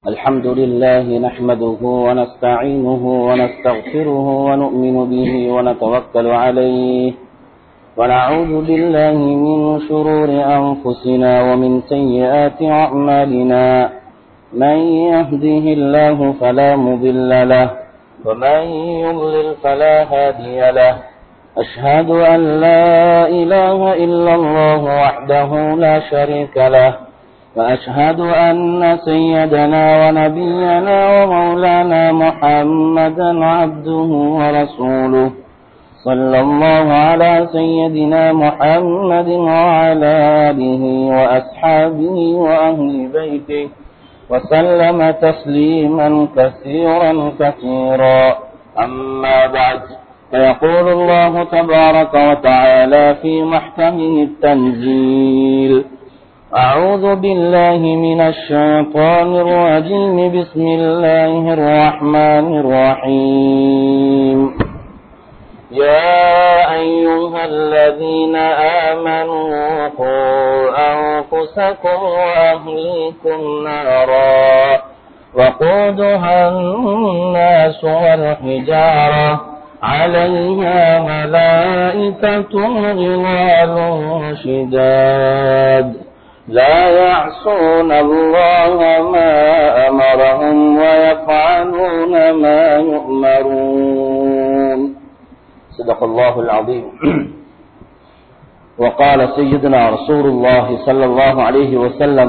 الحمد لله نحمده ونستعينه ونستغفره ونؤمن به ونتوكل عليه ونعوذ بالله من شرور أنفسنا ومن سيئات أعمالنا من يهده الله فلا مضل له ومن يضلل فلا هادي له أشهد أن لا إله إلا الله وحده لا شريك له وأشهد أن سيدنا ونبينا ومولانا محمدا عبده ورسوله صلى الله على سيدنا محمد وعلى آله وأصحابه وأهل بيته وسلم تسليما كثيرا كثيرا أما بعد فيقول الله تبارك وتعالى في محكمه التنزيل أعوذ بالله من الشيطان الرجيم بسم الله الرحمن الرحيم يا أيها الذين آمنوا قوا أنفسكم وأهليكم نارا وقودها الناس والحجارة عليها ملائكة غلال شداد لا يعصون الله ما أمرهم ويفعلون ما يؤمرون صدق الله العظيم وقال سيدنا رسول الله صلى الله عليه وسلم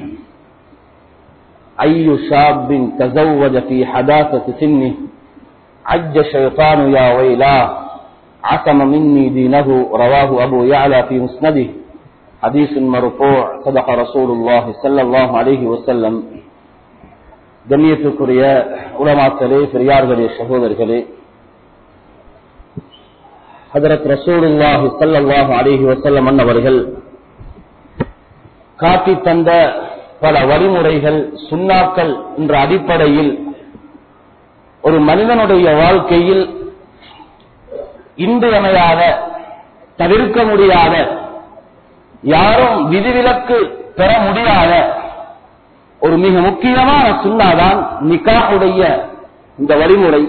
أي شاب تزوج في حداثة سنه عج شيطان يا ويلاه عصم مني دينه رواه أبو يعلى في مسنده حديث مرفوع صدق رسول الله صلى الله عليه وسلم கண்ணியத்துக்குரிய உலமாக்களே பெரியார்களே சகோதரர்களே ஹதரத் ரசூலுல்லாஹி ஸல்லல்லாஹு அலைஹி வஸல்லம் அன்னவர்கள் காட்டி தந்த பல வழிமுறைகள் சுண்ணாக்கள் என்ற அடிப்படையில் ஒரு மனிதனுடைய வாழ்க்கையில் இன்றியமையாத தவிர்க்க முடியாத யாரும் விதிவிலக்கு பெற முடியாத ஒரு மிக முக்கியமான சுண்ணாதான் நிக்காவுடைய இந்த வழிமுறை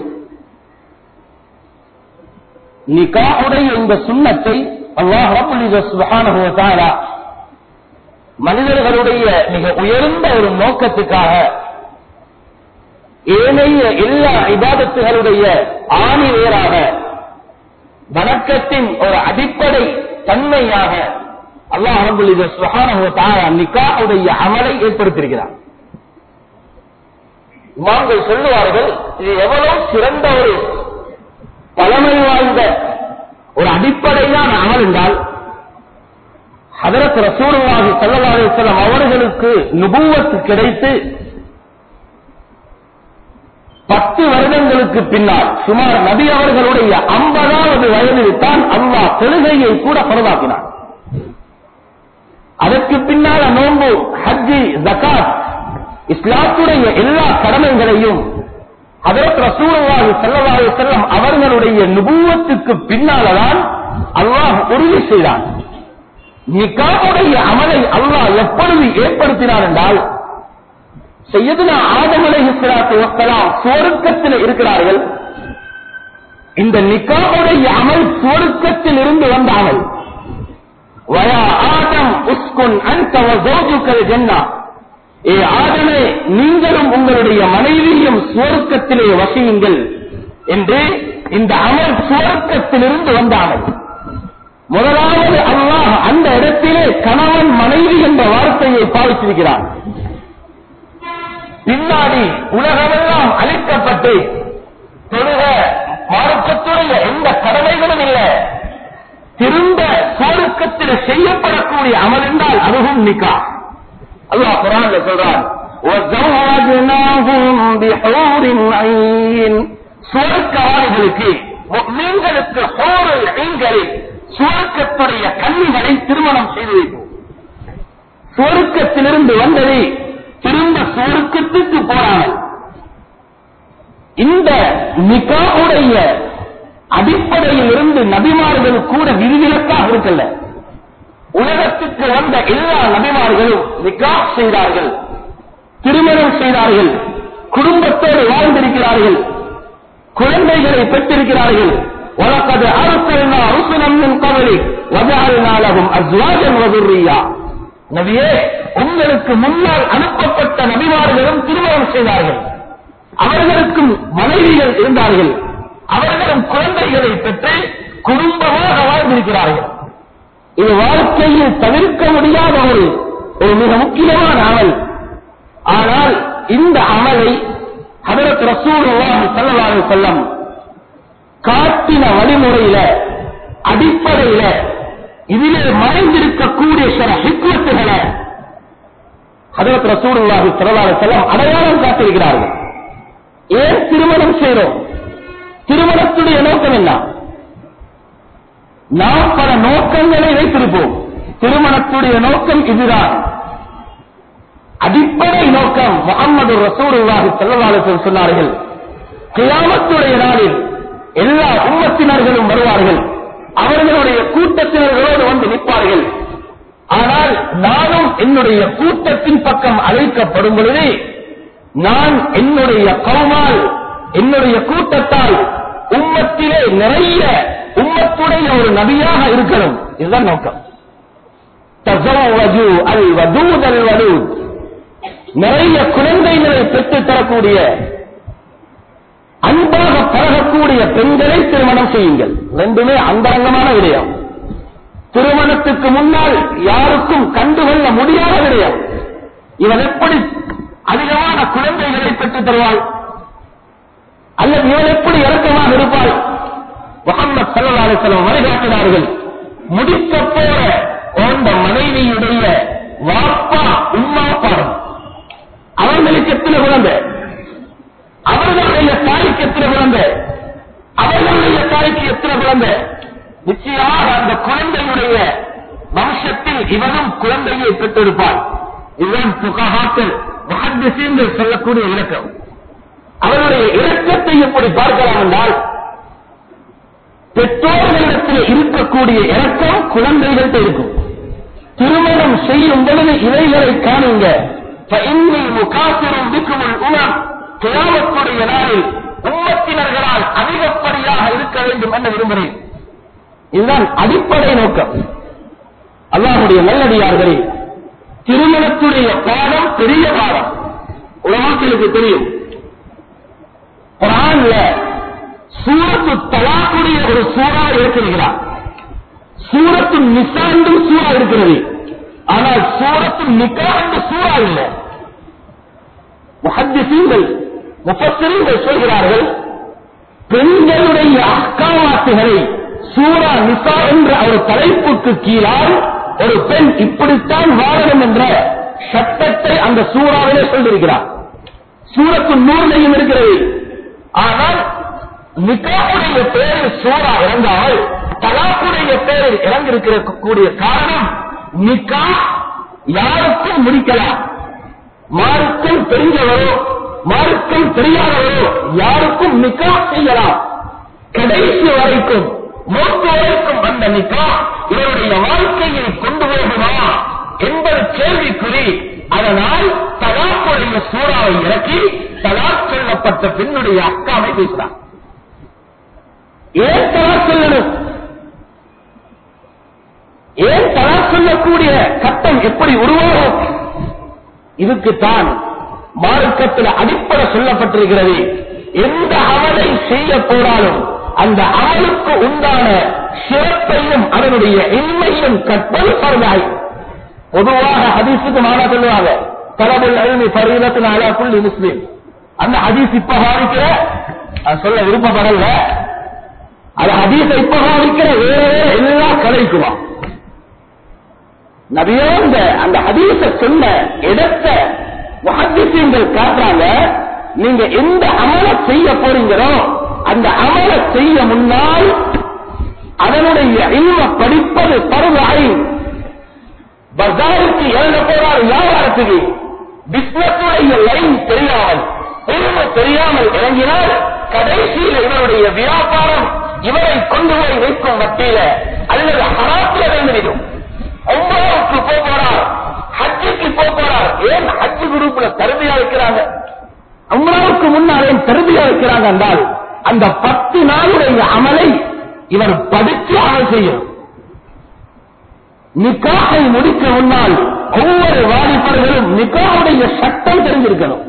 நிக்காவுடைய இந்த சுண்ணத்தை அல்லாஹ் மனிதர்களுடைய மிக உயர்ந்த ஒரு நோக்கத்துக்காக ஏனைய எல்லா இபாதத்துகளுடைய ஆணி வேறாக வணக்கத்தின் ஒரு அடிப்படை தன்மையாக அல்லாஹ் நிக்காவுடைய அமலை ஏற்படுத்தியிருக்கிறார் இமாம்கள் சொல்லுவார்கள் இது எவ்வளவு சிறந்த ஒரு பழமை வாய்ந்த ஒரு அடிப்படையான அமல் என்றால் ஹதரத் ரசூலுல்லாஹி ஸல்லல்லாஹு அலைஹி வஸல்லம் அவர்களுக்கு நுபுவத்து கிடைத்து பத்து வருடங்களுக்கு பின்னால் சுமார் நபி அவர்களுடைய ஐம்பதாவது வயதில் தான் அல்லாஹ் தொழுகையை கூட பரவாக்கினார் அதற்கு பின்னால நோன்பு ஹஜ்ஜி ஜகாத் இஸ்லாத்துடைய எல்லா கடமைகளையும் அதற்கு ரசூலுல்லாஹி ஸல்லல்லாஹு அலைஹி வஸல்லம் அவர்களுடைய நுபுவத்துக்கு பின்னால்தான் அல்லாஹ் உறுதி செய்தான் நிக்காவுடைய அமலை அல்லாஹ் எப்பொழுது ஏற்படுத்தினார் என்றால் செய்யதுனா ஆதம் அலைஹிஸ்ஸலாத்து வஸ்ஸலாம் சுவர்க்கத்தில் இருக்கிறார்கள் இந்த நிக்காவுடைய அமல் சுவர்க்கத்தில் இருந்து வந்த அமல் வயா ஆதம் உஸ்குன் அந்த வஸௌஜுக்கல் ஜன்னா ஏ ஆதமே நீங்களும் உங்களுடைய மனைவியும் சுவர்க்கத்திலே வசியுங்கள் என்று இந்த அமல் சுவர்க்கத்திலிருந்து வந்த அமல் முதலாவது அல்லாஹ் அந்த இடத்திலே கணவன் மனைவி என்ற வார்த்தையை பாவித்திருக்கிறார் பின்னாடி உலகமெல்லாம் அழிக்கப்பட்டு தொழுக மார்க்கத்துடைய எந்த கடமைகளும் இல்லை திரும்ப சுவர்க்கத்தில் செய்யப்படக்கூடிய அமல் என்றால் அதுவும் நிக்கா அல்லாஹ் குரான்ல சொல்றான் சுவர்க்கவாதிகளுக்கு மீன்களுக்கு ஐங்களில் சுவர்க்கத்துடைய கல்விகளை திருமணம் செய்து வைப்போம் சுவர்க்கத்திலிருந்து வந்ததை திரும்ப சுவர்க்கத்துக்கு போனார்கள் இந்த நிகாவுடைய அடிப்படையில் இருந்து நபிமார்கள் கூட விதிவிலக்காக இருக்கல்ல உலகத்துக்கு வந்த எல்லா நபிமார்களும் நிக்கா செய்தார்கள் திருமணம் செய்தார்கள் குடும்பத்தோடு வாழ்ந்திருக்கிறார்கள் குழந்தைகளை பெற்றிருக்கிறார்கள் وَلَقَدْ أَرْسَلْنَا رُسُلًا مِّن قَبْلِكَ وَجَعَلْنَا لَهُمْ أَزْوَاجًا وَذُرِّيَّةً நபியே உங்களுக்கு முன்னால் அனுப்பப்பட்ட நபிமார்களும் திருமணம் செய்தார்கள் அவர்களுக்கும் மனைவிகள் இருந்தார்கள் அவர்களும் குழந்தைகளை பெற்று குடும்பமாக வாழ்ந்திருக்கிறார்கள் இது வாழ்க்கையில் தவிர்க்க முடியாத ஒரு ஒரு மிக முக்கியமான அமல் ஆனால் இந்த அமலை ஹதரத் ரசூலுல்லாஹி ஸல்லல்லாஹு அலைஹி வஸல்லம் காட்டின வழிமுறையில அடிப்படையில இதிலே மறைந்திருக்கக்கூடிய சில ஹிக்மத்துகளை ஹதரத் ரசூலுல்லாஹி ஸல்லல்லாஹு அலைஹி வஸல்லம் அடையாளம் காட்டியிருக்கிறார்கள் ஏன் திருமணம் செய்றோம் திருமணத்துடைய நோக்கம் என்ன நாம் பல நோக்கங்களை வைத்திருப்போம் திருமணத்துடைய நோக்கம் இதுதான் அடிப்படை நோக்கம் முகமது ரசூலுல்லாஹி ஸல்லல்லாஹு அலைஹி வஸல்லம் சொன்னார்கள் கியாமத்துடைய நாளில் எல்லா உம்மத்தினர்களும் வருவார்கள் அவர்களுடைய கூட்டத்தினர்களோடு வந்து நிற்பார்கள் ஆனால் நானும் என்னுடைய கூட்டத்தின் பக்கம் அழைக்கப்படும் பொழுது நான் என்னுடைய கவுமால் என்னுடைய கூட்டத்தால் உம்மத்திலே நிறைய உம்மத்துடைய ஒரு நபியாக இருக்கணும் இதுதான் நோக்கம் தஸவ்வஜு அல் வதூத் அல் வலூத் நிறைய குழந்தைகளை பெற்றுத் தரக்கூடிய அன்பாக பழகக்கூடிய பெண்களை திருமணம் செய்யுங்கள் ரெண்டுமே அந்தரங்கமான விடயம் திருமணத்துக்கு முன்னால் யாருக்கும் கண்டுகொள்ள முடியாத விடயம் இவன் எப்படி அதிகமான குழந்தைகளை பெற்றுத் தருவாள் அல்லது இவன் எப்படி இறக்கமாக இருப்பாள் முகமது சல்லா அலிஸ்லாம் வழிகாட்டினார்கள் முடிக்க போற அந்த மனைவியுடைய வாப்பா உம்மா பாடம் அவர்களுக்கு எத்தனை குழந்தை அவர்களுடைய தாய்க்கு எத்தனை குழந்தை அவர்களுடைய தாய்க்கு எத்தனை குழந்தை நிச்சயமாக அந்த குழந்தையுடைய வம்சத்தில் இவனும் குழந்தையை பெற்றிருப்பான் இதுதான் புகாக்கள் மகந்தசீன்கள் சொல்லக்கூடிய இலக்கம் அவருடைய இலக்கத்தை எப்படி பார்க்கலாம் என்றால் பெற்றோர்களிடத்தில் இருக்கக்கூடிய இறக்கம் குழந்தைகள்கிட்ட இருக்கும் திருமணம் செய்யும் பொழுது இவைகளை காணுங்க فإني مكافر بكم الأمم கியாமத்துடைய நாளில் உம்மத்தினர்களால் அதிகப்படியாக இருக்க வேண்டும் என்று விரும்புகிறேன் இதுதான் அடிப்படை நோக்கம் அல்லாஹுடைய நல்லடியார்களே திருமணத்துடைய பாடம் பெரிய பாடம் உலகத்திற்கு தெரியும் குரான்ல சூரத்து தலாக்குடைய ஒரு சூறா இருக்கிறார் சூரத்து நிசாண்டும் சூறா இருக்கிறது ஆனால் சூரத்து நிக்கா என்று சூறா இல்லை முஹத்திசீன்கள் முப்பத்திரங்கள் சொல்கிறார்கள் பெண்களுடைய அக்காவாத்துகளை சூரா நிசா என்ற ஒரு தலைப்புக்கு கீழால் ஒரு பெண் இப்படித்தான் வாழணும் என்ற சட்டத்தை அந்த சூறாவிலே சொல்லியிருக்கிறார் சூரத்து நூலையும் இருக்கிறது ஆனால் நிக்காவுடைய பேரில் சூறா இறந்தால் தலாக்குடைய பேரில் இறந்திருக்கிற கூடிய காரணம் நிக்கா யாருக்கும் முடிக்கலாம் மார்க்கம் தெரிஞ்சவரோ மார்க்கம் தெரியாதவரோ யாருக்கும் நிக்கா செய்யலாம் கடைசி வரைக்கும் மூத்து வரைக்கும் வந்த நிக்கா இவருடைய வாழ்க்கையை கொண்டு போகுமா என்பது கேள்விக்குறி அதனால் தலாக்குடைய சூறாவை இறக்கி தலாக் சொல்லப்பட்ட பெண்ணுடைய அக்காவை பேசுறார் ஏன் தலாக் சொல்லணும் ஏன் தலாக் சொல்லக்கூடிய கட்டம் எப்படி உருவாகும் இதுக்குத்தான் மார்க்கத்தில் அடிப்படை சொல்லப்பட்டிருக்கிறது எந்த அமலை செய்ய போனாலும் அந்த அமலுக்கு உண்டான சிறப்பையும் அதனுடைய இன்மையும் கற்பது பரவாய் பொதுவாக ஹதீஸுக்கு மாறா சொல்லுவாங்க தலபுல் அல்மி பரீரத்தின் அலா புள்ளி முஸ்லீம் அந்த ஹதீஸ் இப்ப பாதிக்கிற அது சொல்ல விருப்பப்படல அது ஹதீஸை இப்ப பாதிக்கிற வேற எல்லா கலைக்குமா நபியோ இந்த அந்த ஹதீஸ சொன்ன இடத்தை முஹத்திசீன்கள் காட்டுறாங்க நீங்க எந்த அமல செய்ய போறீங்களோ அந்த அமல செய்ய முன்னால் அதனுடைய இல்ம படிப்பது பருவாய் பஜாருக்கு எழுத போறார் வியாபாரத்துக்கு பிசினஸுடைய லைன் தெரியாமல் பெருமை தெரியாமல் இறங்கினால் கடைசியில் இவருடைய வியாபாரம் இவரை கொண்டு போய் வைக்கும் மத்தியில அல்லது ஹராத்தில வேண்டிவிடும் ஒன்பதாவுக்கு போக போறார் ஹஜ்ஜுக்கு போக போறார் ஏன் ஹஜ் குரூப்ல தருமையா வைக்கிறாங்க உம்ராவுக்கு முன்னால் ஏன் தருமையா வைக்கிறாங்க என்றால் அந்த பத்து நாளுடைய அமலை இவர் படித்து அமல் செய்யும் நிக்காகை முடிக்க முன்னால் ஒவ்வொரு வாலிபர்களும் நிக்காவுடைய சட்டம் தெரிஞ்சிருக்கணும்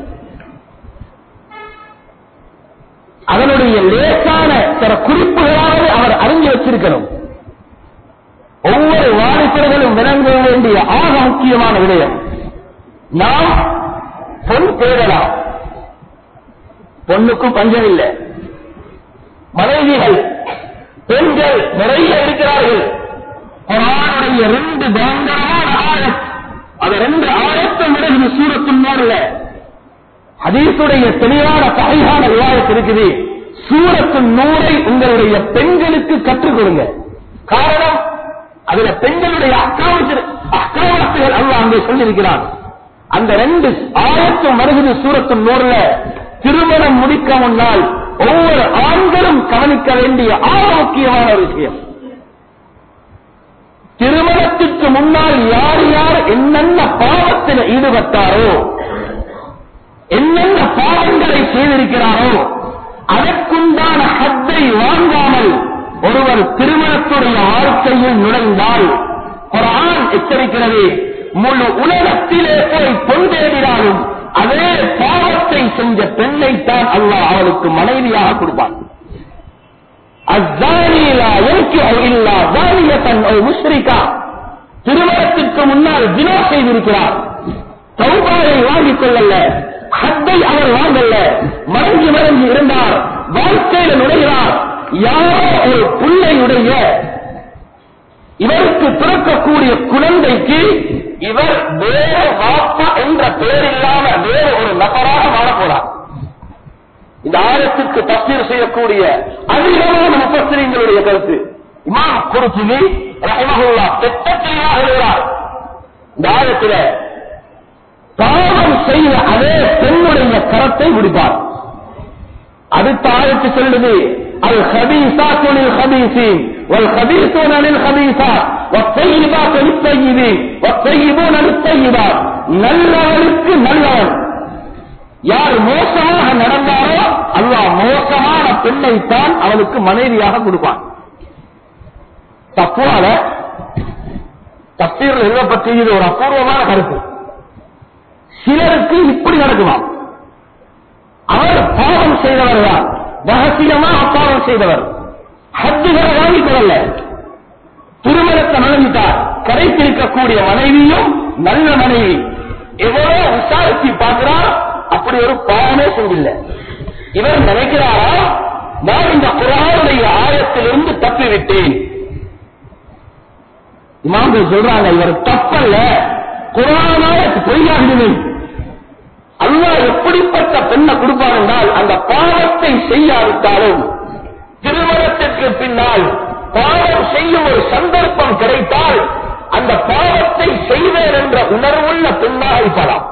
அதனுடைய லேசான சில குறிப்புகளாவது அவர் அறிஞ்சு வச்சிருக்கணும் ஒவ்வொரு வாலிபர்களும் விளங்க வேண்டிய ஆக முக்கியமான விடயம் நாம் பொன் தேடலாம் பொண்ணுக்கும் பஞ்சம் இல்லை மனைவிகள் பெண்கள் நிறைய இருக்கிறார்கள் குரானுடைய ரெண்டு பயங்கரமான ஆழம் அது ரெண்டு ஆழத்தம் விடுகிறது சூரத்தின் நேரில் ஹதீசுடைய தெளிவான சகையான விவாதம் இருக்குது சூரத்தின் நூறை உங்களுடைய பெண்களுக்கு கற்றுக் கொடுங்க காரணம் அதுல பெண்களுடைய அக்காவத்து அக்காவத்துகள் அல்ல அங்கே சொல்லியிருக்கிறான் அந்த ரெண்டு ஆயத்தும் வருகிறது சூரத்தின் நூறுல திருமணம் முடிக்க முன்னால் ஒவ்வொரு ஆண்களும் கவனிக்க வேண்டிய ஆக முக்கியமான ஒரு விஷயம் திருமணத்திற்கு முன்னால் யார் யார் என்னென்ன பாவத்தில் ஈடுபட்டாரோ என்னென்ன பாவங்களை செய்திருக்கிறாரோ அதற்குண்டான ஹத்தை வாங்காமல் ஒருவர் திருமணத்துடைய வாழ்க்கையில் நுழைந்தால் ஒரு ஆண் எச்சரிக்கிறது முழு உலகத்திலே போய் பொன் தேடினாலும் அதே பாவத்தை செஞ்ச பெண்ணைத்தான் அல்லாஹ் அவளுக்கு மனைவியாக கொடுப்பான் திருமணத்திற்கு முன்னால் தினோ செய்திருக்கிறார் சௌபாவை வாங்கிக் கொள்ளல ஹத்தை அவர் வாங்கல்ல மறைஞ்சு மறைஞ்சு இருந்தார் வாழ்க்கையில நுழைகிறார் யாரோ ஒரு பிள்ளையுடைய இவருக்கு பிறக்கக்கூடிய குழந்தைக்கு இவர் வேறு வாப்பா என்ற பெயர் இல்லாம வேறு ஒரு நபராக மாறப்போறார் இந்த ஆயத்துக்கு தஸ்தீர் செய்யக்கூடிய அதிகமான முப்பத்திரிங்களுடைய கருத்து இமாம் குருத்துவி ரஹமகுல்லா திட்டத்தையாக எழுதுகிறார் இந்த ஆயத்தில் பாவம் செய்த அதே பெண்ணுடைய கரத்தை விடுப்பார் அடுத்த ஆயத்து சொல்லுது அல் ஹபீசாத் லில் ஹபீசின் والخبيثون للخبيثات والطيبات للطيبين والطيبون للطيبات நல்லவனுக்கு நல்லவன் யார் மோசமாக நடந்தாரோ அல்லாஹ் மோசமான பெண்ணைத்தான் அவனுக்கு மனைவியாக கொடுப்பான் தப்புவால தப்பீரில் எழுதப்பட்ட இது ஒரு அபூர்வமான கருத்து சிலருக்கு இப்படி நடக்குமாம் அவர் பாவம் செய்தவர் தான் ரகசியமாக பாவம் செய்தவர் ஹத்துகளை வாங்கிக் கொள்ளல திருமணத்தை நுழைஞ்சிட்டார் கடைத்திருக்கக்கூடிய மனைவியும் நல்ல மனைவி எவ்வளவு விசாரிச்சு பார்க்கிறார் அப்படி ஒரு பாவமே செஞ்சில்ல இவர் நினைக்கிறாரா நான் இந்த குரானுடைய ஆயத்திலிருந்து தப்பிவிட்டேன் இமாம்கள் சொல்றாங்க இவர் தப்பல்ல குரானால பொய்யாகுது அல்லாஹ் எப்படிப்பட்ட பெண்ணை கொடுப்பார் என்றால் அந்த பாவத்தை செய்யாவிட்டாலும் திருமணத்திற்கு பின்னால் பாவம் செய்யும் ஒரு சந்தர்ப்பம் கிடைத்தால் அந்த பாவத்தை செய்வேன் என்ற உணர்வுள்ள பெண்ணாக இருக்கலாம்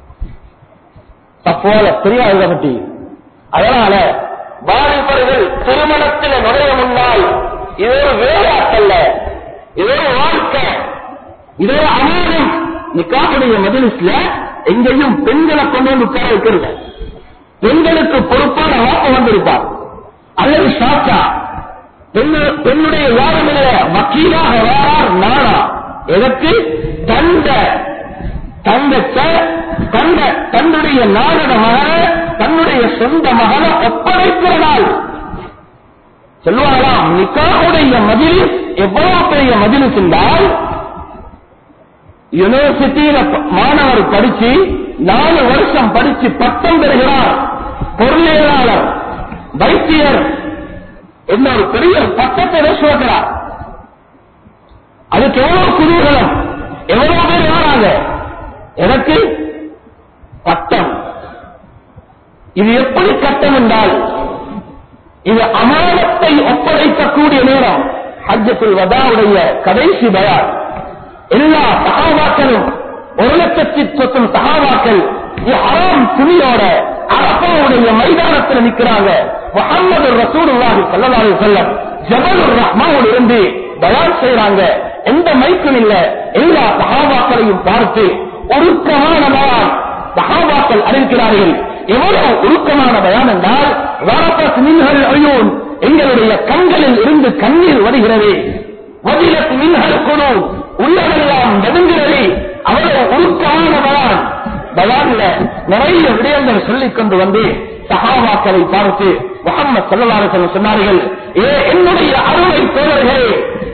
தப்போல தெரியாத பற்றி அதனால வாலிபர்கள் திருமணத்தில் நுழைய முன்னால் இது ஒரு வேலையாட்டல்ல இது ஒரு வாழ்க்கை இது ஒரு அமானம் நிக்காவுடைய மதிலிஸ்ல எங்கேயும் பெண்களை கொண்டு வந்து உட்கார வைக்கிறது பெண்களுக்கு பொறுப்பான வாக்கு வந்திருப்பார் அல்லது சாத்தா பெண்ணு- பெண்ணுடைய யாருமில்ல வக்கீலாக வாரார் நானா எதற்கு தந்த தங்கச்ச தந்த தன்னுடைய நாடக மகனை தன்னுடைய சொந்த மகனை ஒப்படைக்கிற நாள் சொல்லுவாராம் நிக்காவுடைய மதில் எவ்வளவு பெரிய மதில் என்றால் யூனிவர்சிட்டியில ப- மாணவர் படிச்சு நாலு வருஷம் படிச்சு பட்டம் பெறுகிறார் பொருளியலாளர் வைத்தியர் என்ன ஒரு பெரிய பட்டத்தை சுமக்கிறார் அதுக்கு எவ்வளவு குதூகலம் எவ்வளவு பேர் வராங்க எனக்கு பட்டம் இது எப்படி கட்டம் என்றால் இது அமானத்தை ஒப்படைக்கக்கூடிய நேரம் ஹஜ்ஜத்துல் வதாவுடைய கடைசி பயான் எல்லா சகாபாக்களும் ஒரு லட்சத்தி சொத்தும் சகாபாக்கள் ஹராம் துணியோட அரபாவுடைய மைதானத்தில் நிற்கிறாங்க முகமது ரசூலுல்லாஹி ஸல்லல்லாஹு அலைஹி வஸல்லம் ஜபலுர் ரஹ்மாவில் இருந்து பயான் செய்றாங்க எந்த மைக்கும் இல்ல எல்லா சகாபாக்களையும் பார்த்து உருக்கமான பயான் சஹாபாக்கள் அறிவிக்கிறார்கள் எவ்வளவு உருக்கமான பயான் என்றால் வரப்பத் மின்ஹல் அயூன் எங்களுடைய கண்களில் இருந்து கண்ணீர் வருகிறது வதிலத் மின்ஹல் குழு உள்ளதெல்லாம் நடுங்கிறது அவ்வளவு உருக்கமான பயான் பயான்ல நிறைய விடயங்கள் சொல்லிக் கொண்டு வந்து சஹாபாக்களை பார்த்து முகமது சல்லல்லாஹு சொன்னார்கள் ஏ என்னுடைய அருமை தோழர்களே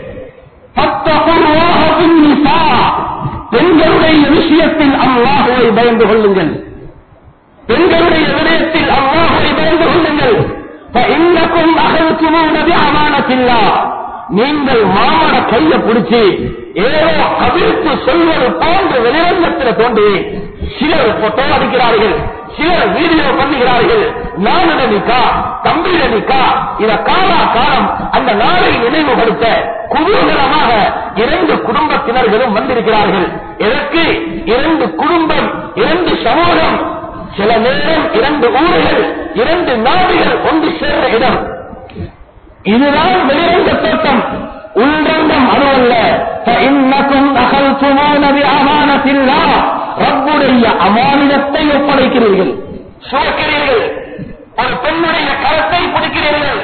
ஃபத்தகுல்லாஹ பின்னிசா. பெண்களுடைய விஷயத்தில் அல்லாஹுவை பயந்து கொள்ளுங்கள் பெண்களுடைய விடயத்தில் அல்லாஹுவை பயந்து கொள்ளுங்கள் فإنكم أخذتمون بأمانة الله. நீங்கள் மாமன கைய பிடிச்சி ஏதோ கவிழ்த்து சொல்வது போன்று வெளிரங்கத்தில் தோன்றி சிலர் போட்டோ அடிக்கிறார்கள் சிலர் வீடியோ பண்ணுகிறார்கள் நானுட நிக்கா தம்பிட நிக்கா இத காலா காலம் அந்த நாளை நினைவுபடுத்த குதூகலமாக இரண்டு குடும்பத்தினர்களும் வந்திருக்கிறார்கள் எதற்கு இரண்டு குடும்பம் இரண்டு சமூகம் சில நேரம் இரண்டு ஊர்கள் இரண்டு நாடுகள் ஒன்று சேர்ற இடம் இதுதான் வெளிரங்க தோட்டம் உள்ரங்கம் அதுவல்ல فإنكم أخذتمون بأمانة الله ரப்புடைய அமானிதத்தை ஒப்படைக்கிறீர்கள் சுமக்கிறீர்கள் ஒரு பெண்ணுடைய கரத்தை பிடிக்கிறீர்கள்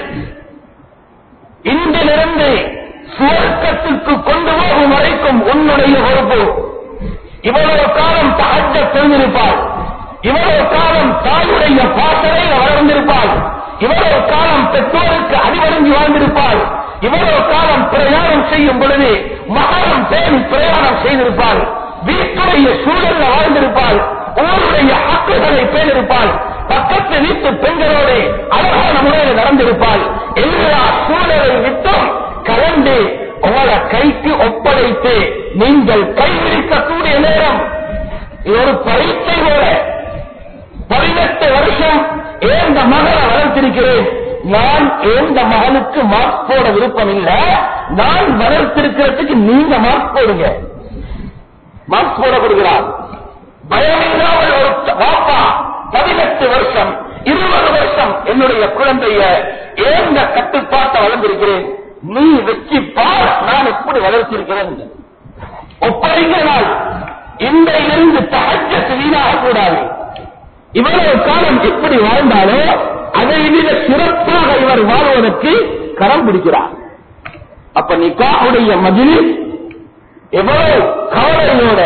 இன்றிலிருந்து சுவர்க்கத்துக்கு கொண்டு போகும் வரைக்கும் உன்னுடைய பொறுப்பு இவ்வளவு காலம் தகஜ தெரிந்திருப்பாள் இவ்வளவு காலம் தாயுடைய பாசறையில் வளர்ந்திருப்பாள் இவ்வளவு காலம் பெற்றோருக்கு அடிவடங்கி வாழ்ந்திருப்பாள் இவ்வளவு காலம் பிரயாணம் செய்யும் பொழுது மகரம் பேணி பிரயாணம் செய்திருப்பாள் வீட்டுடைய சூழல்ல வாழ்ந்திருப்பாள் ஊருடைய ஹக்குகளை பேணிருப்பாள் பக்கத்து வீட்டு பெண்களோடு அழகான முறையில் நடந்திருப்பாள் எல்லா சூழலை விட்டும் கலந்து உங்களை கைக்கு ஒப்படைத்து நீங்கள் கைவிரிக்கக்கூடிய நேரம் இது ஒரு பரீட்சை போல பதினெட்டு வருஷம் ஏந்த மகளை வளர்த்திருக்கிறேன் நான் ஏந்த மகனுக்கு மார்க் போட விருப்பம் இல்ல நான் வளர்த்திருக்கிறதுக்கு நீங்க மார்க் போடுங்க மார்க் போட கொடுக்கிறார் பயமில்லாமல் ஒரு வாப்பா பதினெட்டு வருஷம் இருபது வருஷம் என்னுடைய குழந்தைய ஏந்த கட்டுப்பாட்டை வளர்ந்திருக்கிறேன் நீ வெற்றி பார் நான் எப்படி வளர்த்திருக்கிறேன் ஒப்படைக்கிற நாள் இன்றையிலிருந்து தகஜத்து வீணாக கூடாது இவ்வளவு காலம் எப்படி வாழ்ந்தாலோ அதை விட சிறப்பாக இவர் வாழ்வதற்கு கரம் பிடிக்கிறார் அப்ப நிக்காவுடைய மதில் எவ்வளவு கவலையோட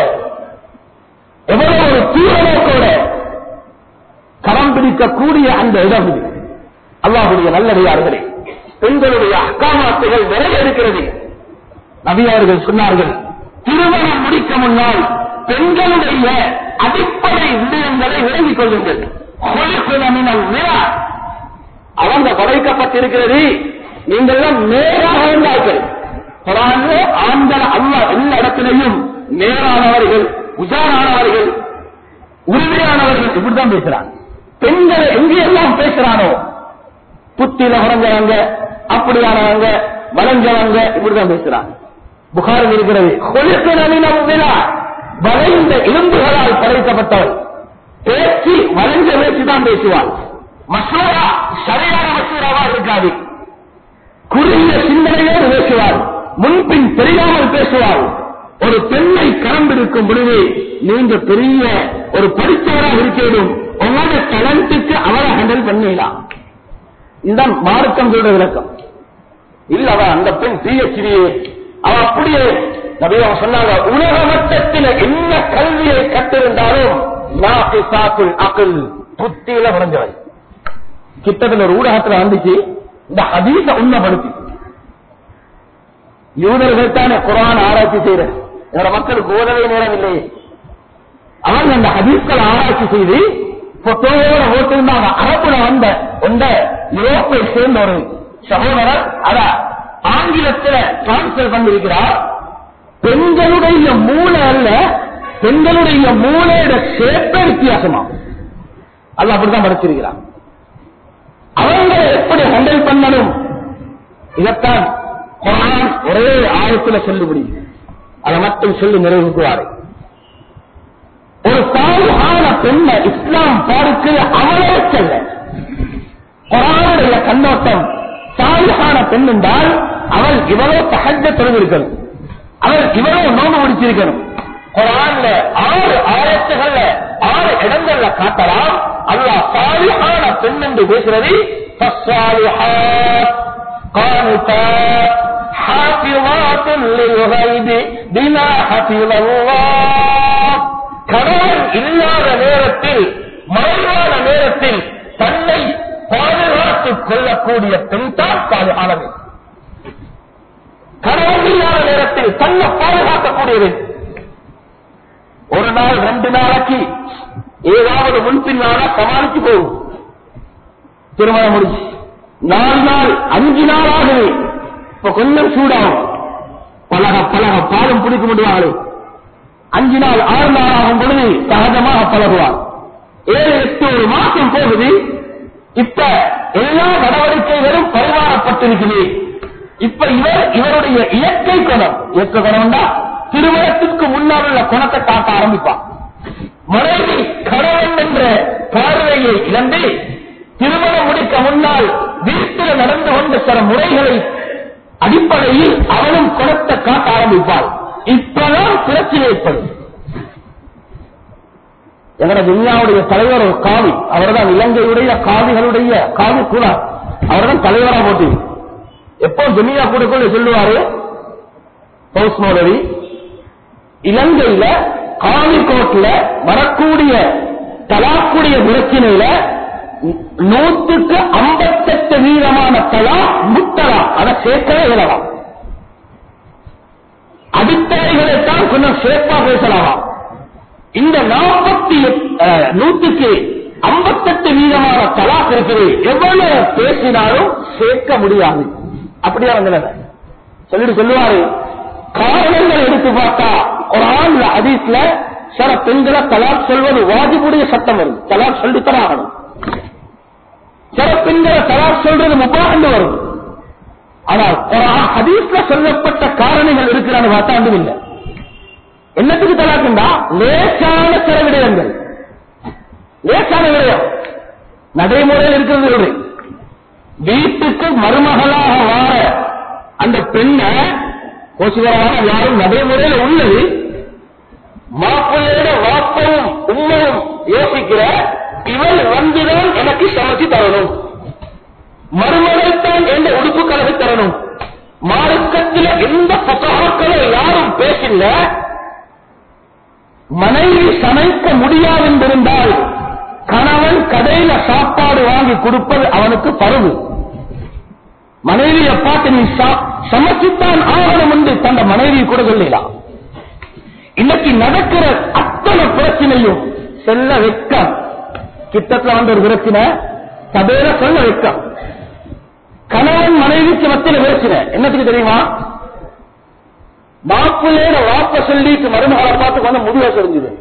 எவ்வளவு ஒரு தீவிரத்தோட கரம் பிடிக்கக்கூடிய அந்த இடம் இது அல்லாஹுடைய நல்லடியார்களே பெண்களுடைய அக்காமாத்துகள் நிறைய இருக்கிறது நபி அவர்கள் சொன்னார்கள் திருமணம் முடிக்க முன்னால் பெண்களுடைய அடிப்படை விடயங்களை விளங்கிக் கொள்ளுங்கள் கொழுக்குணமினல் விழா அவங்க படைக்கப்பட்டிருக்கிறது நீங்கள்லாம் நேராக இருந்தார்கள் குரான்ல ஆண்கள் அல்ல எல்லா இடத்திலையும் நேரானவர்கள் உஜாரானவர்கள் உறுதியானவர்கள் இப்படிதான் பேசுறான் பெண்கள் எங்கெல்லாம் பேசுறானோ புத்தியில குறைஞ்சவங்க அப்படியானவங்க வளைஞ்சவங்க இப்படிதான் பேசுறாங்க புகாரில் இருக்கிறது கொழுக்குணமினம் விழா வளைந்த எலும்புகளால் படைக்கப்பட்டவர் பேச்சு வளைஞ்ச பேச்சு தான் பேசுவார் மசூரா சரியான மசூராவா இருக்காது குறுகிய சிந்தனையோடு பேசுவார் முன்பின் தெரியாமல் பேசுவார் ஒரு பெண்ணை கலந்திருக்கும் பொழுது நீங்க பெரிய ஒரு படித்தவராக இருக்கணும் உங்களோட டேலண்ட்டுக்கு அவரை ஹேண்டில் பண்ணிடலாம் இதுதான் மார்க்கம் சொல்ற விளக்கம் இல்ல அவ அந்த பெண் பிஹெச்டி அவ அப்படியே நபி அவங்க சொன்னாங்க உலக மட்டத்தில் என்ன கல்வியை கற்றிருந்தாலும் நாபிசாத்துல் அகல் புத்தியில குறைஞ்சவை கிட்டத்தில் ஒரு ஊடகத்துல வந்துச்சு இந்த ஹதீஸ உண்மைப்படுத்தி யூதர்கள் தானே குரான் ஆராய்ச்சி செய்யற என்னோட மக்களுக்கு ஓதவே நேரம் இல்லையே அவங்க அந்த ஹதீஸ்களை ஆராய்ச்சி செய்து போட்டோவோட ஓட்டிருந்தாங்க அரபுல வந்த கொண்ட யூரோப்பை சேர்ந்த ஒரு சகோதரர் அத ஆங்கிலத்துல டிரான்ஸ்பர் பண்ணிருக்கிறார் பெண்களுடைய மூளை அல்ல பெண்களுடைய மூளையோட சேர்ப்பே வித்தியாசமா அல்ல அப்படிதான் படிச்சிருக்கிறான் அவங்க எப்படி ஹேண்டில் பண்ணணும் இதைத்தான் குரான் ஒரே ஆயத்துல சொல்லி முடியும் அதை மட்டும் சொல்லி நிறைவுக்குவாரு ஒரு சாலிஹான பெண்ணை இஸ்லாம் பார்க்கு அவளே செல்ல குரானுடைய கண்ணோட்டம் சாலிஹான பெண் என்றால் அவள் இவ்வளவு தகஜ தொழிலிருக்கணும் அவள் இவ்வளவு நோம்பு முடிச்சிருக்கணும் குரான்ல ஆறு ஆயத்துகள்ல ஆறு இடங்கள்ல காட்டலாம் அல்லாஹ் சாலிஹான பெண் என்று பேசுறது فالصالحات قانتات حافظات للغيب بما حفظ الله கணவன் இல்லாத நேரத்தில் மறைவான நேரத்தில் தன்னை பாதுகாத்துக் கொள்ளக்கூடிய பெண் தான் சாலிஹானது கணவன் இல்லாத நேரத்தில் தன்னை பாதுகாக்கக்கூடியது ஒரு நாள் ரெண்டு நாளைக்கு ஏதாவது முன்பின்னால சமாளிச்சு போகும் திருமணம் முடிச்சு நாலு நாள் அஞ்சு நாள் ஆகுது இப்ப கொஞ்சம் சூடாகும் பலக பலக பாலும் பிடிக்க முடியாது அஞ்சு நாள் ஆறு நாள் ஆகும் பொழுது சகஜமாக பழகுவார் ஏழு எட்டு ஒரு மாசம் போகுது இப்ப எல்லா நடவடிக்கைகளும் பரிமாறப்பட்டிருக்குது இப்ப இவர் இவருடைய இயற்கை குணம் இயற்கை குணம்னா திருமணத்திற்கு முன்னால் உள்ள குணத்தை காட்ட ஆரம்பிப்பார் மனைவி கணவன் என்ற பார்வையை இழந்து திருமணம் முடிக்க முன்னால் வீட்டில் நடந்து கொண்ட சில முறைகளை அடிப்படையில் அவனும் குணத்தை காட்ட ஆரம்பிப்பாள் இப்பதான் பிரச்சனை ஏற்படும் எங்கட துன்யாவுடைய தலைவர் ஒரு காவி அவர்தான் இலங்கையுடைய காவிகளுடைய காவி குலா அவர்தான் தலைவரா போட்டி எப்போ துனியா கூட சொல்லுவாரு பௌஸ் மௌலவி இலங்கையில காவிக்கோட்ல வரக்கூடிய தலாக்குடைய பிரச்சனையில நூற்றுக்கு ஐம்பத்தெட்டு வீதமான தலா முத்தலா அதை சேர்க்கவே இயலலாம் அடிப்படைகளைத்தான் கொஞ்சம் சேர்ப்பா பேசலாமா இந்த நாற்பத்தி நூற்றுக்கு ஐம்பத்தெட்டு வீதமான தலாக் இருக்குது எவ்வளவு பேசினாலும் சேர்க்க முடியாது அப்படியே வந்து சொல்லிட்டு சொல்லுவாரு காரணங்கள் எடுத்து பார்த்தா குரான்ல ஹதீஸ்ல சில பெண்களை தலாக் சொல்வது வாஜிபுடைய சட்டம் வரும் தலாக் சொல்லித்தான் ஆகணும் சில பெண்களை தலாக் சொல்றது முப்பாண்டு வரும் ஆனால் குரான் ஹதீஸ்ல சொல்லப்பட்ட காரணிகள் இருக்கிறான்னு பார்த்தா அண்டும் இல்லை என்னத்துக்கு தலாக்குண்டா லேசான சில விடயங்கள் லேசான விடயம் நடைமுறையில் இருக்கிறது இல்லை. வீட்டுக்கு மருமகளாக வார அந்த பெண்ணை கோசிகரமான யாரும் நடைமுறையில் உள்ளது மாப்பிள்ளையோட வாப்பவும் உண்மையும் யோசிக்கிற இவள் வந்துதான் எனக்கு சமைச்சு தரணும் மறுமலைத்தான் எந்த உடுப்பு கலகு தரணும் மார்க்கத்தில் எந்த புத்தகங்களும் யாரும் பேசல மனைவி சமைக்க முடியாது என்றிருந்தால் கணவன் கடையில சாப்பாடு வாங்கி கொடுப்பது அவனுக்கு பருவு மனைவியை பார்த்து நீ சா- சமைச்சுத்தான் ஆகணும் என்று தந்த மனைவி கூட சொல்லலாம் இன்னைக்கு நடக்கிற அத்தனை பிரச்சனையும் செல்ல வெக்கம் கிட்டத்துல வந்து ஒரு பிரச்சனை சபையில சொல்ல வெக்கம் கணவன் மனைவிக்கு மத்தியில பிரச்சனை என்னத்துக்கு தெரியுமா மாப்பிள்ளையோட வாப்ப சொல்லிட்டு மருமகளை பார்த்து வந்து முடிவை தெரிஞ்சது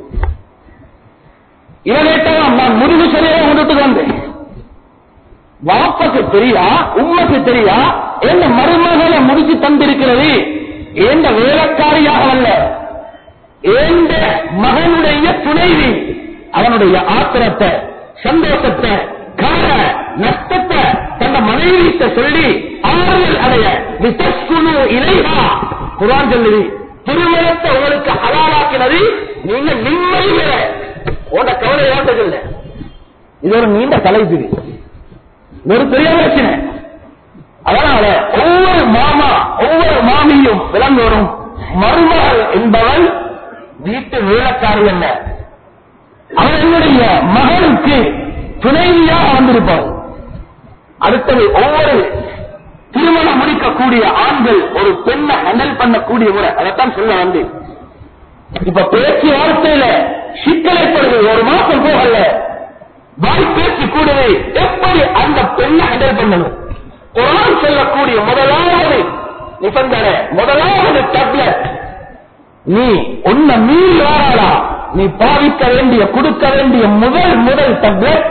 இவன் கேட்டான் நான் முடிவு சரியாக கொண்டுட்டு வந்தேன் வாப்பக்கு தெரியா உண்மைக்கு தெரியா எந்த மருமகளை முடிச்சு தந்திருக்கிறது எந்த வேலைக்காரியாக அல்ல எந்த மகனுடைய துணைவி அவனுடைய ஆத்திரத்தை சந்தோஷத்தை கார நஷ்டத்தை தந்த மனைவிட்ட சொல்லி ஆறுதல் அடைய விசஸ்குணு இலைகா குரான் சொல்லுது திருமணத்தை உங்களுக்கு ஹலாலாக்கினது நீங்க நிம்மதியில உன கவலை ஏற்றதில்ல இது ஒரு நீண்ட தலைப்பிரி இது ஒரு பெரிய பிரச்சனை அதனால ஒவ்வொரு மாமா ஒவ்வொரு மாமியும் விளங்கணும் மருமகள் என்பவள் வீட்டு வேலைக்காரி அல்ல அவன் என்னுடைய மகனுக்கு துணைவியாக வந்திருப்பவள் அடுத்தது ஒவ்வொரு திருமணம் முடிக்கக்கூடிய ஆண்கள் ஒரு பெண்ணை ஹேண்டில் பண்ணக்கூடிய முறை அதைத்தான் சொல்ல வந்தேன் இப்ப பேச்சுவார்த்தையில சிக்கல் ஏற்படுது ஒரு மாசம் போகல வாய் பேச்சு கூடவே எப்படி அந்த பெண்ணை ஹேண்டில் பண்ணணும் குரான் சொல்லக்கூடிய முதலாவது நிபந்தனை முதலாவது டப்லெட் நீ உன்னை மீறி வாராளா நீ பாவிக்க வேண்டிய கொடுக்க வேண்டிய முதல் முதல் டப்லெட்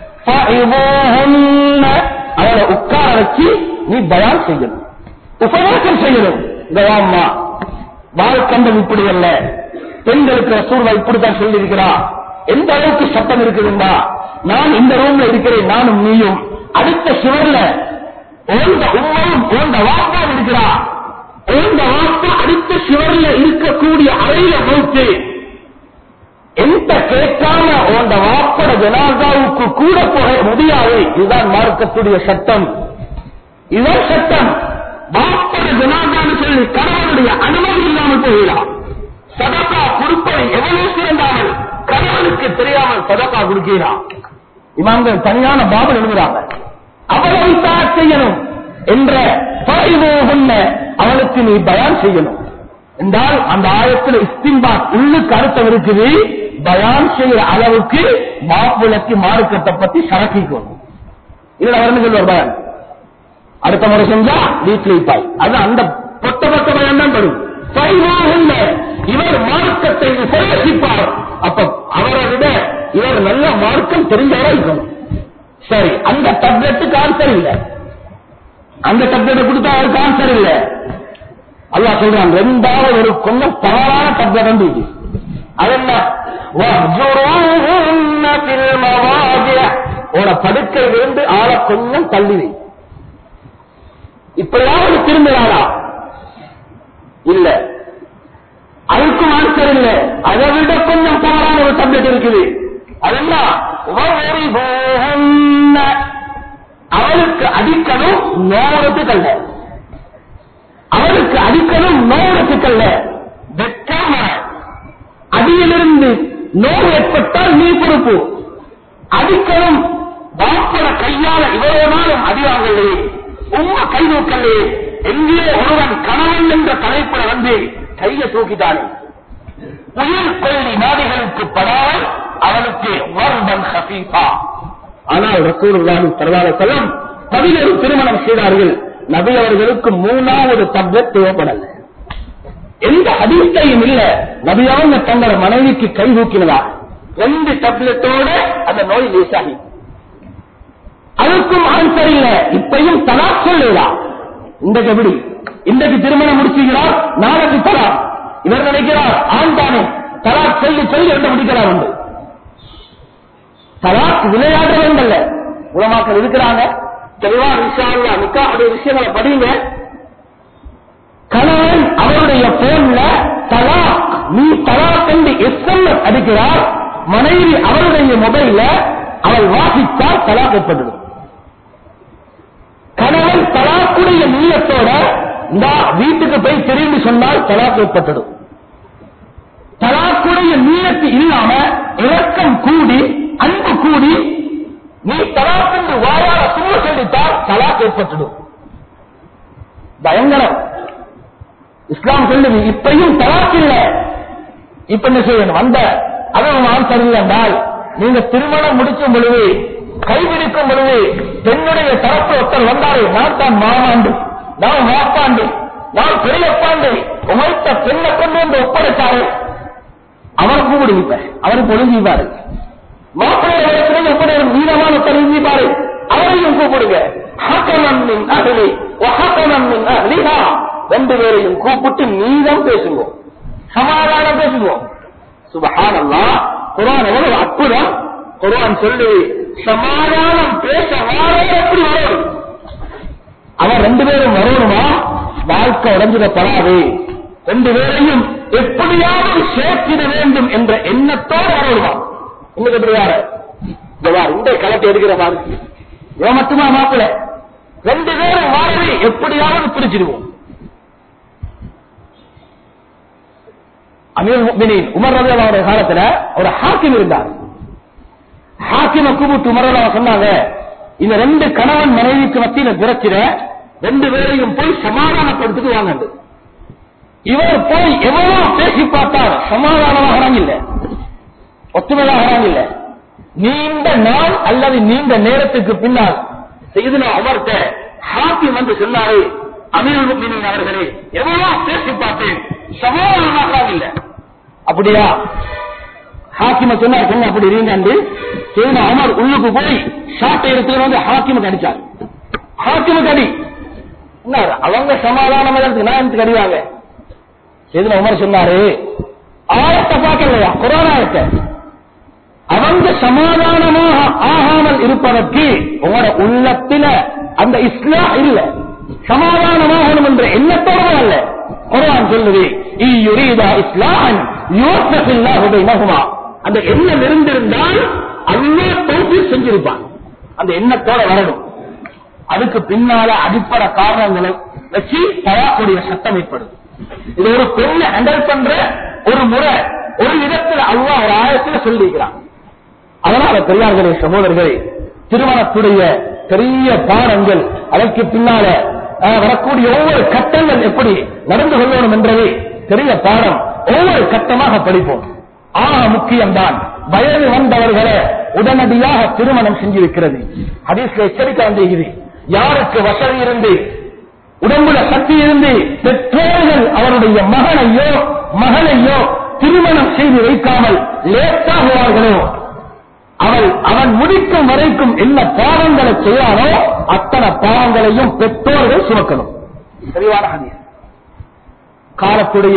அவளை உட்கார வச்சு நீ பயான் செய்யணும் உபதேசம் செய்யணும் கவாம்மா வாழ்க்கண்டம் இப்படி அல்ல பெண்களுக்கு ரசூர்வா இப்படித்தான் சொல்லியிருக்கிறா எந்த அளவுக்கு சட்டம் இருக்குதுண்டா நான் இந்த ரூம்ல இருக்கிறேன் நானும் நீயும் அடுத்த சுவர்ல ஓந்த உண்மையும் ஓந்த வாப்பாவும் இருக்கிறா ஓந்த வாப்பா அடுத்த சுவர்ல இருக்கக்கூடிய அறையில போட்டு எந்த கேட்காம உண்ட வாப்பட ஜனாதாவுக்கு கூட போக முடியாது இதுதான் மார்க்கத்துடைய சட்டம் இதுதான் சட்டம் வாப்பட ஜனாதான்னு சொல்லி கணவனுடைய அனுமதி இல்லாமல் போகலாம் சதக்கா கொடுப்பதை எவ்வளவு சிறந்தாமல் கணவனுக்கு தெரியாமல் சதக்கா கொடுக்கிறான் இமாம்கள் தனியான பாபல் எழுதுறாங்க அவ்வளவு தான் செய்யணும் என்ற பரிவோகன்ன அவனுக்கு நீ பயான் செய்யணும் என்றால் அந்த ஆயத்தில் இஸ்திம்பா உள்ளுக்கு அர்த்தம் இருக்குது பயான் செய்யற அளவுக்கு மாப்பிளைக்கு மார்க்கத்தை பத்தி சரக்கிக்கணும் இதுல அவர்னு சொல்வார் பயான் அடுத்த முறை செஞ்சா வீட்டில் இருப்பாய் அது அந்த பொட்ட பொட்ட பயம் தான் படும் பரிவோகன்ன இவர் மார்க்கத்தை உபயோகிப்பார் அப்ப அவரை விட இவர் நல்ல மார்க்கம் தெரிஞ்சவரா இருக்கணும் சரி அந்த டப்லெட்டுக்கு ஆன்சர் இல்லை அந்த டப்லெட்டை கொடுத்தா அவருக்கு ஆன்சர் இல்லை அல்லாஹ் சொல்றான் ரெண்டாவது ஒரு கொஞ்சம் தவறான டப்லெட் வந்து இது அதென்ன وَاهْجُرُوهُنَّ فِي الْمَضَاجِعِ உன படுக்கையில் இருந்து ஆளை கொஞ்சம் தள்ளி வை இப்படியாவது திரும்புறாளா இல்ல அதுக்கும் ஆன்சர் இல்ல அதை விட கொஞ்சம் தவறான ஒரு சப்ஜெக்ட் இருக்குது அதெல்லாம் وَضْرِبُوهُنَّ அவளுக்கு அடிக்கணும் நோரத்துக்கு அல்ல அவளுக்கு அடிக்கணும் நோரத்துக்கு அல்ல வெட்டாம அடியிலிருந்து நோவு ஏற்பட்டால் நீ பொறுப்பு அடிக்கணும் வாப்பட கையால இவரோனாலும் அடிவாங்களே உம்மா கை தூக்கலே எங்கே ஒருவன் கணவன் என்ற தலைப்புல வந்து கையை தூக்கிட்டானே உயிர் கொள்ளி நாடுகளுக்கு படாமல் அவனுக்கு வருடன் ஹபீஃபா ஆனால் ரசூலுல்லாஹி ஸல்லல்லாஹு அலைஹி வஸல்லம் பதினேழு திருமணம் செய்தார்கள் நபி அவர்களுக்கு மூணாவது டப்லெட் தேவைப்படல எந்த அதிர்ஷ்டையும் இல்ல நபி அவங்க தங்கள மனைவிக்கு கை தூக்கினதா ரெண்டு டப்லெட்டோட அந்த நோய் லேசாகி அதுக்கும் ஆன்சர் இல்ல இப்பையும் தலா சொல்லுதா இன்றைக்கு எப்படி இன்றைக்கு திருமணம் முடிச்சுக்கிறார் நாளைக்கு தலா இவர் நினைக்கிறார் ஆண் தானே தலா சொல்லி சொல்லி ரெண்டு முடிக்கிறார் உண்டு தலாக் விளையாடுறவங்கல்ல உலமாக்கள் இருக்கிறாங்க தெளிவா விஷயம் நிக்காவுடைய விஷயங்களை படிங்க கணவன் அவருடைய போன்ல தலாக் நீ தலாக் என்று எஸ்எம்எஸ் அடிக்கிறார் மனைவி அவருடைய மொபைல்ல அவள் வாசித்தால் தலாக் ஏற்பட்டுடும் கணவன் தலாக்குடைய நீளத்தோட இந்த வீட்டுக்கு போய் திரும்பி சொன்னால் தலாக் ஏற்பட்டுடும் தலாக்குடைய நீளத்து இல்லாம இலக்கம் கூடி அன்பு கூடி நீ தலாக் என்று வாயால சும்மா சொல்லித்தால் தலாக் ஏற்பட்டுடும் பயங்கரம் இஸ்லாம் சொல்லுது இப்பையும் தலாக் இல்ல இப்ப என்ன செய்யணும் வந்த அதுவும் ஆன்சர் இல்லை என்றால் நீங்க திருமணம் முடிக்கும் பொழுது கைபிடிக்கும் பொழுது பெண்ணுடைய தரப்பு ஒருத்தர் வந்தாரு நான் தான் மாமாண்டு நான் மாப்பாண்டு நான் பெரியப்பாண்டு உமைத்த பெண்ணை கொண்டு வந்து ஒப்படைச்சாரு அவர் கூப்பிடுவிப்ப அவருக்கு ஒழுங்கிப்பாரு மாப்பிள்ளை எப்படி ஒரு மீனமான தெரிவிப்பாரு அவரையும் கூப்பிடுங்க ஹக்கமன் மின் அகலி ஒஹக்கமன் மின் அகலிஹா ரெண்டு பேரையும் கூப்பிட்டு நீதம் பேசுவோம் சமாதானம் பேசுவோம் சுபஹானல்லா குரான் எவ்வளவு அற்புதம் குரான் சொல்லி சமாதானம் பேச வாழ எப்படி வரும் அவன் ரெண்டு பேரும் வரணுமா வாழ்க்கை உடஞ்சிடப்படாது ரெண்டு பேரையும் எப்படியாவது சேர்த்திட வேண்டும் என்ற எண்ணத்தோடு வரணுமா இன்னைக்கு எப்படி யாரு இந்த வார் இந்த கலத்தை எடுக்கிற மாதிரி இவன் மட்டுமா மாப்பிள்ள ரெண்டு பேரும் வாழவே எப்படியாவது பிரிச்சிடுவோம் அமீர் முக்மினின் உமர் ரவி அவருடைய காலத்துல ஒரு ஹாக்கிம் இருந்தார் ஹாக்கிம கூப்பிட்டு உமர் ரவி சொன்னாங்க இந்த ரெண்டு கணவன் மனைவிக்கு மத்தியில பிரச்சின ரெண்டு பேரையும் போய் சமாதானப்படுத்திட்டு வாங்க இவர் போய் எவ்வளவு பேசி பார்த்தார் சமாதானமாக இல்ல ஒத்துமையாக இல்ல நீண்ட நாள் அல்லது நீண்ட நேரத்துக்கு பின்னால் செய்துனா அமர்த்த ஹாக்கிம் வந்து சொன்னாரு அமீர் முக்மினின் அவர்களே எவ்வளவு பேசி பார்த்தேன் சமாதானமாக இல்ல அப்படியா ஹாக்கிம சொன்னார் சொன்ன அப்படி இருங்க செய்த அமர் உள்ளுக்கு போய் ஷாட்டை எடுத்து வந்து ஹாக்கிமுக்கு அடிச்சார் ஹாக்கிமுக்கு அடி என்ன அவங்க சமாதானம் இருக்கு நான் எனக்கு அடிவாங்க செய்த உமர் சொன்னாரு ஆயத்தை பார்க்கலையா குரான் ஆயத்தை அவங்க சமாதானமாக ஆகாமல் இருப்பதற்கு உங்களோட உள்ளத்தில அந்த இஸ்லாம் இல்ல சமாதானமாகணும் என்ற எண்ணத்தோடு அல்ல குரான் சொல்லுது யுரீதா இஸ்லாம் யோசபில்லாஹு பைனஹுமா அந்த எண்ணம் இருந்திருந்தால் அல்லா தோல்வி செஞ்சிருப்பான் அந்த எண்ணத்தோட வரணும் அதுக்கு பின்னால அடிப்படை காரணங்களை வச்சு தரக்கூடிய சட்டம் ஏற்படும் இது ஒரு பெண்ணை ஹேண்டில் பண்ற ஒரு முறை ஒரு விதத்துல அல்லா ஒரு ஆயத்துல சொல்லியிருக்கிறான் அதனால பெரியார்களே சகோதரர்களே திருமணத்துடைய பெரிய பாடங்கள் அதற்கு பின்னால அஹ், வரக்கூடிய ஒவ்வொரு கட்டங்கள் எப்படி நடந்து கொள்ளணும் என்றதை பெரிய பாடம் ஒவ்வொரு கட்டமாக படிப்போம் ஆக முக்கியம்தான் வயது வந்தவர்களை உடனடியாக திருமணம் செஞ்சிருக்கிறது ஹதீஸ்ல எச்சரிக்கை வந்திருக்குது யாருக்கு வசதி இருந்து உடம்புல சக்தி இருந்து பெற்றோர்கள் அவருடைய மகனையோ மகளையோ திருமணம் செய்து வைக்காமல் லேட்டாகுவார்களோ அவள் அவன் முடிக்கும் வரைக்கும் என்ன பாவங்களை செய்யானோ அத்தனை பாவங்களையும் பெற்றோர்கள் சுமக்கணும் தெளிவான ஹதீஸ் காலத்துடைய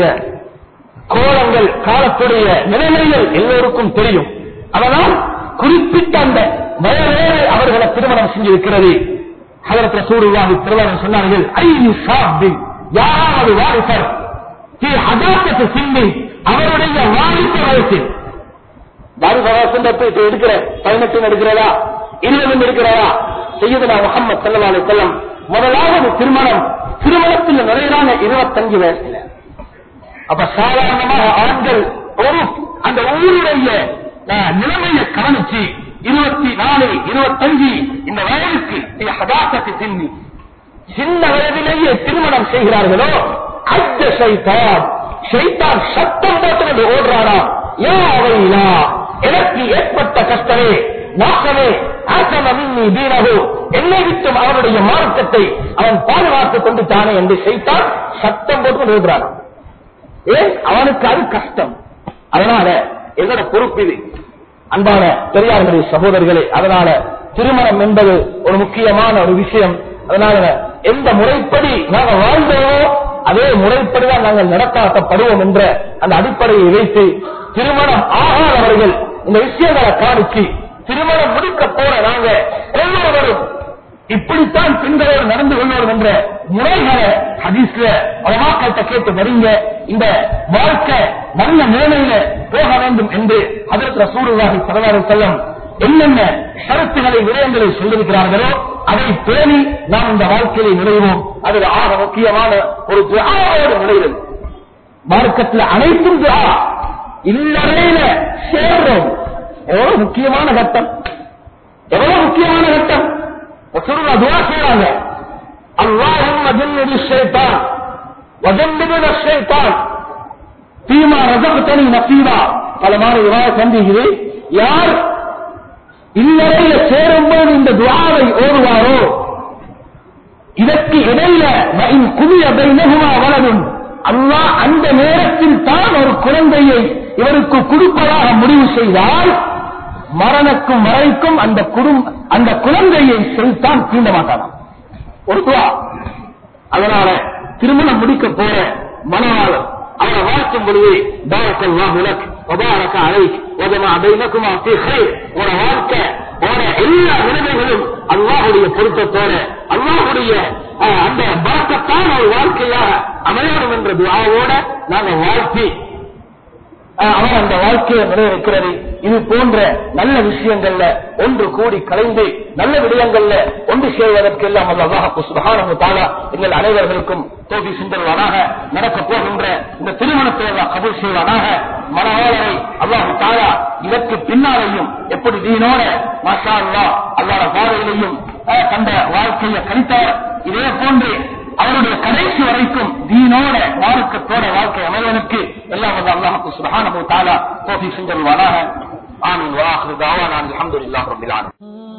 கோலங்கள் காலத்துடைய நிலைமைகள் எல்லோருக்கும் தெரியும் அதனால் குறிப்பிட்ட அந்த வயதோடு அவர்களை திருமணம் செஞ்சிருக்கிறது அதற்கு சூடுவாகி திருமணம் சொன்னார்கள் ஐந்து சாப்தி யாராவது வாரிசர் ஸ்ரீ ஹதாசத்து சிந்தி அவருடைய வாரிசு வயசில் வாரிசு வயசுன்ற இப்ப எடுக்கிற பதினெட்டு எடுக்கிறதா இருபது எடுக்கிறதா செய்யுதுனா முகமது சல்லா அலி செல்லம் முதலாவது திருமணம் திருமணத்தில் நிறைவான இருபத்தஞ்சு வயசுல அப்ப சாதாரணமாக ஆண்கள் ஒரு அந்த ஊருடைய அஹ், நிலைமையை கவனிச்சு இருபத்தி நாலு இருபத்தஞ்சு இந்த வயதுக்கு நீ ஹதாசத்தை சிந்தி சின்ன வயதிலேயே திருமணம் செய்கிறார்களோ அந்த சைத்தான் சைத்தான் சத்தம் போட்டு ஓடுறாரா யா அவையிலா எனக்கு ஏற்பட்ட கஷ்டமே நாசமே ஆசமி தீனகு என்னை விட்டும் அவனுடைய மார்க்கத்தை அவன் பாதுகாத்துக் கொண்டு தானே என்று சைத்தான் சத்தம் போட்டு ஓடுறாராம் ஏன் அவனுக்கு அது கஷ்டம் அதனால எங்களோட பொறுப்பு இது அன்பான பெரியார்களே சகோதரர்களே அதனால திருமணம் என்பது ஒரு முக்கியமான ஒரு விஷயம் அதனால எந்த முறைப்படி நாங்கள் வாழ்ந்தோமோ அதே முறைப்படிதான் நாங்கள் நடத்தாட்டப்படுவோம் என்ற அந்த அடிப்படையை வைத்து திருமணம் ஆகாதவர்கள் இந்த விஷயங்களை காணிச்சு திருமணம் முடிக்க போற நாங்க ஒவ்வொருவரும் இப்படித்தான் பெண்களோடு நடந்து கொள்ளணும் என்ற முறைகளை ஹதீஸ்ல உலமாக்கள்கிட்ட கேட்டு வரீங்க இந்த வாழ்க்கை நல்ல நிலைமையில போக வேண்டும் என்று அதற்கு ரசூலுல்லாஹி ஸல்லல்லாஹு அலைஹி வஸல்லம் என்னென்ன ஷரத்துகளை விடயங்களை சொல்லியிருக்கிறார்களோ அதை பேணி நாம் இந்த வாழ்க்கையை நுழைவோம் அதில் ஆக முக்கியமான ஒரு துஆவோடு நுழைவது மார்க்கத்தில் அனைத்தும் துஆ இல்லறையில சேர்றோம் எவ்வளவு முக்கியமான கட்டம் எவ்வளவு முக்கியமான கட்டம் ரசூலுல்லாஹ் துஆ செய்றாங்க அல்லாஹும்ம ஜன்னபி ஷைத்தான் வஜன்னபின ஷைத்தான் ஃபீமா ரஸக்தனி நஸீபா பல மாதிரி விவாத சந்திக்குது யார் இல்லறையில சேரும்போது இந்த துஆவை ஓடுவாரோ இதற்கு இடையில வயின் குவிய பைனகுமா வலதும் அல்லாஹ் அந்த நேரத்தில் தான் ஒரு குழந்தையை இவருக்கு கொடுப்பதாக முடிவு செய்தால் மரணக்கும் வரைக்கும் அந்த குடும் அந்த குழந்தையை செலுத்தான் தீண்ட மாட்டானாம் ஒரு துவா அதனால திருமணம் முடிக்க போற மனவாளர் அவரை வாழ்த்தும் பொழுது பாரக்கல் வாஹுலக் வபாரக அலை வஜமா பைனகுமா ஃபீ கைர் உன வாழ்க்கை உன எல்லா நிலைமைகளும் அல்லாஹ்வுடைய பொருத்தத்தோட அல்லாஹ்வுடைய அஹ், அந்த பாக்கத்தான ஒரு வாழ்க்கையாக அமையணும் என்ற துஆவோட நாங்க வாழ்த்தி அஹ், அவர் அந்த வாழ்க்கையை நிறைவேற்கிறது இது போன்ற நல்ல விஷயங்கள்ல ஒன்று கூடி கலைந்து நல்ல விடயங்கள்ல ஒன்று செய்வதற்கெல்லாம் அல்லாஹ் சுபஹானஹு தஆலா எங்கள் அனைவர்களுக்கும் தோல்வி சிந்தல்வானாக நடக்க போகின்ற இந்த திருமணத்தை அல்லாஹ் கபூல் செய்வானாக மனவாளரை அல்லாஹ் தாலா இதற்கு பின்னாலேயும் எப்படி தீனோட மாஷா அல்லாஹ் அல்லாஹ் பாதையிலையும் அஹ், தந்த வாழ்க்கையை கழித்தார் இதே போன்று அவருடைய கடைசி வரைக்கும் தீனோட மார்க்கத்தோட வாழ்க்கை அமைவனுக்கு எல்லாம் வந்து அல்லாஹுக்கு சுபஹானஹு தஆலா தோல்வி சிந்தல்வானாக ஆமீன் வாஹிரு தாவானா அல்ஹம்துலில்லாஹி ரப்பில் ஆலமீன்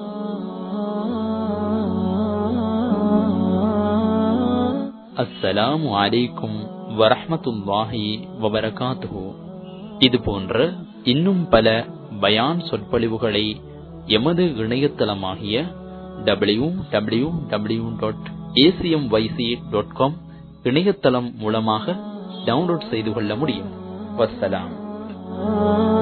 அஸ்ஸலாமு அலைக்கும் வரஹ்மத்துல்லாஹி வபரகாத்துஹு இது போன்ற இன்னும் பல பயான் சொற்பொழிவுகளை எமது இணையதளமாகிய W W W dot ACM YC dot com இணையதளம் மூலமாக டவுன்லோட் செய்து கொள்ள முடியும் வஸ்ஸலாம்